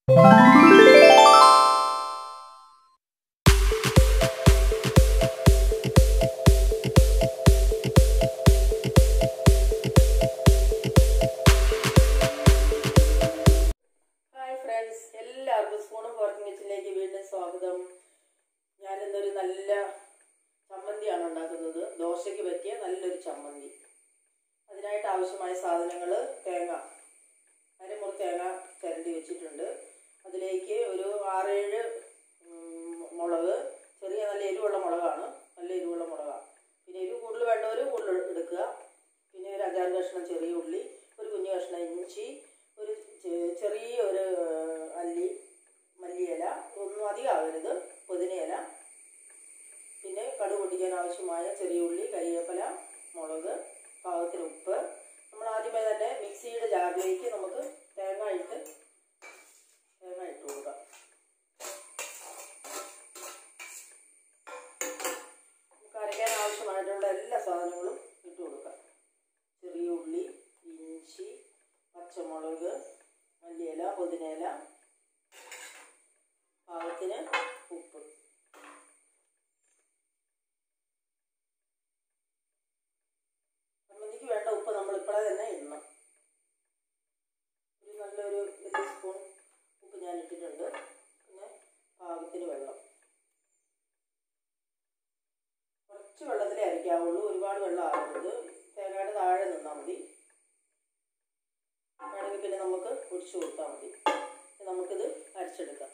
hi friends എല്ലാവർക്കും സ്പൂണും forking കിച്ചണിലേക്ക് വീണ്ടും സ്വാഗതം ഞാനിന്നൊരു നല്ല ചമ്മന്തിയാണ് ഉണ്ടാക്കുന്നത് ദോശയ്ക്ക് പറ്റിയ നല്ലൊരു ചമ്മന്തി അതിനായിട്ട് ആവശ്യമായ സാധനങ്ങൾ തേങ്ങ അരമുറി തേങ്ങ ചിരണ്ടി വെച്ചിട്ടുണ്ട് അതിലേക്ക് ഒരു ആറേഴ് ഉം, മുളക് ചെറിയ നല്ല എരിവുള്ള മുളകാണ് നല്ല എരിവുള്ള മുളകാണ് പിന്നെ എരിവ് കൂടുതൽ വേണ്ടവർ കൂടുതൽ എടുക്കുക പിന്നെ ഒരു അഞ്ചാറ് കഷ്ണം ചെറിയ ഉള്ളി ഒരു കുഞ്ഞു കഷ്ണം ഇഞ്ചി ഒരു ചെ- ചെറിയ ഒരു ഏഹ്, അല്ലി മല്ലിയില ഒന്നും അധികം ആകരുത് പുതിനയില പിന്നെ കടുക് പൊട്ടിക്കാൻ ആവശ്യമായ ചെറിയ ഉള്ളി കരിവേപ്പില മുളക് പാകത്തിന് ഉപ്പ് നമ്മൾ ആദ്യമേ തന്നെ മിക്സിയുടെ ജാറിലേക്ക് നമുക്ക് തേങ്ങ ഇട്ട് തേങ്ങ ഇട്ട് കൊടുക്കാം നമുക്ക് അരയ്ക്കാൻ ആവശ്യമായിട്ടുള്ള എല്ലാ സാധനങ്ങളും ഇട്ട് കൊടുക്കാം ചെറിയ ഉള്ളി ഇഞ്ചി പച്ചമുളക് മല്ലിയില പുതിനയില പാകത്തിന് ഉപ്പ് ചമ്മന്തിക്ക് വേണ്ട ഉപ്പ് നമ്മൾ ഇപ്പോഴേ തന്നെ ഇടണം ഒരു നല്ലൊരു വലിയ സ്പൂൺ ഉപ്പ് ഞാൻ ഇട്ടിട്ടുണ്ട് പിന്നെ പാകത്തിന് വെള്ളം കുറച്ച് വെള്ളത്തിലേ അരയ്ക്കാവുള്ളൂ ഒരുപാട് വെള്ളം ആകരുത് തേങ്ങയുടെ താഴെ നിന്നാൽ മതി വേണമെങ്കിൽ പിന്നെ നമുക്ക് ഒഴിച്ചു കൊടുത്താൽ മതി ഇനി നമുക്കിത് അരച്ചെടുക്കാം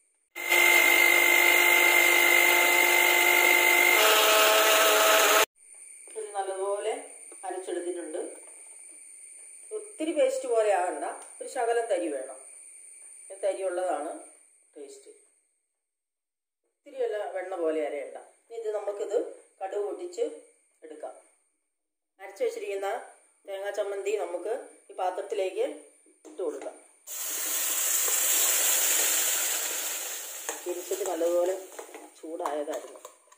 ഇത് നല്ലതുപോലെ അരച്ചെടുത്തിട്ടുണ്ട് ഒത്തിരി പേസ്റ്റ് പോലെ ആകണ്ട ഒരു ശകലം തരി വേണം ഈ തരിയുള്ളതാണ് ടേസ്റ്റ് ഒത്തിരി അല്ല വെണ്ണ പോലെ അരയണ്ട ഇനി ഇത് നമുക്കിത് കടുക് പൊട്ടിച്ച് എടുക്കാം അരച്ച് വെച്ചിരിക്കുന്ന തേങ്ങാ ചമ്മന്തി നമുക്ക് ഈ പാത്രത്തിലേക്ക് ഇട്ട് കൊടുക്കാം തിരിച്ചിട്ട് നല്ലതുപോലെ ചൂടായതായിരുന്നു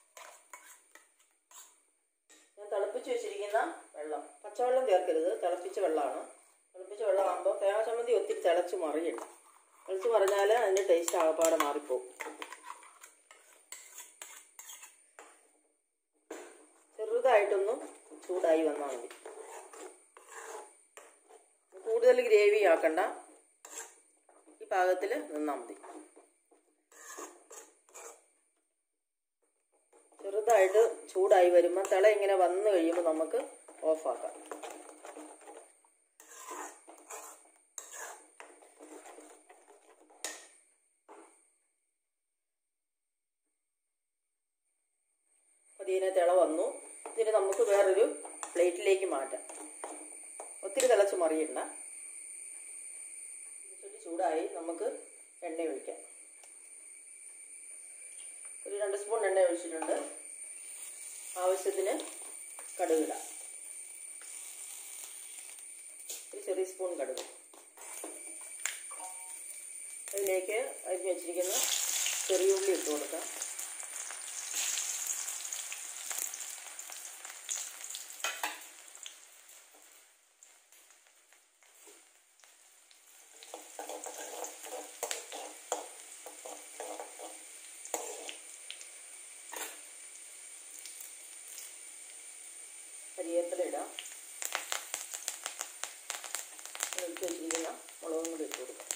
ഞാൻ തിളപ്പിച്ച് വെച്ചിരിക്കുന്ന വെള്ളം പച്ചവെള്ളം ചേർക്കരുത് തിളപ്പിച്ച വെള്ളമാണ് തിളപ്പിച്ച വെള്ളമാകുമ്പോൾ തേങ്ങാ ചമ്മന്തി ഒത്തിരി തിളച്ച് മറിയണം തിളച്ച് മറിഞ്ഞാൽ അതിൻ്റെ ടേസ്റ്റ് ആകപ്പാടെ മാറിപ്പോകും ചെറുതായിട്ടൊന്ന് ചൂടായി വന്നാൽ മതി കൂടുതൽ ഗ്രേവി ആക്കണ്ട ഈ പാകത്തിൽ നിന്നാൽ മതി ചെറുതായിട്ട് ചൂടായി വരുമ്പോൾ തിള ഇങ്ങനെ വന്നു കഴിയുമ്പോൾ നമുക്ക് ഓഫാക്കാം പതിയെ തിള വന്നു ഇതിന് നമുക്ക് വേറൊരു പ്ലേറ്റിലേക്ക് മാറ്റാം ഒത്തിരി തിളച്ച് മറിയണ്ട ചുറ്റി ചൂടായി നമുക്ക് എണ്ണ ഒഴിക്കാം ഒരു രണ്ട് സ്പൂൺ എണ്ണ ഒഴിച്ചിട്ടുണ്ട് ആവശ്യത്തിന് കടുകിടാം ഒരു ചെറിയ സ്പൂൺ കടുക് അതിലേക്ക് അരിഞ്ഞ് വെച്ചിരിക്കുന്ന ചെറിയ ഉള്ളി ഇട്ട് കൊടുക്കാം കരിവേപ്പില ഇടാം എടുത്ത് വെച്ചിരിക്കുന്ന മുളകും കൂടി ഇട്ട് കൊടുക്കാം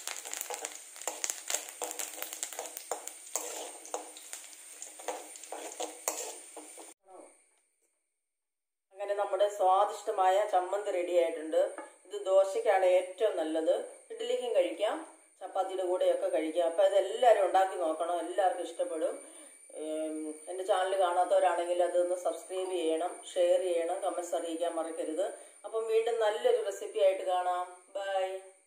അങ്ങനെ നമ്മുടെ സ്വാദിഷ്ടമായ ചമ്മന്തി റെഡി ആയിട്ടുണ്ട് ഇത് ദോശയ്ക്കാണ് ഏറ്റവും നല്ലത് ഇഡ്ഡലിക്കും കഴിക്കാം ചപ്പാത്തിയുടെ കൂടെയൊക്കെ കഴിക്കാം അപ്പോൾ ഇതെല്ലാവരും ഉണ്ടാക്കി നോക്കണം എല്ലാവർക്കും ഇഷ്ടപ്പെടും ഉം, എൻ്റെ ചാനൽ കാണാത്തവരാണെങ്കിൽ അതൊന്ന് സബ്സ്ക്രൈബ് ചെയ്യണം ഷെയർ ചെയ്യണം കമൻസ് അറിയിക്കാൻ മറക്കരുത് അപ്പം വീണ്ടും നല്ലൊരു റെസിപ്പി ആയിട്ട് കാണാം ബൈ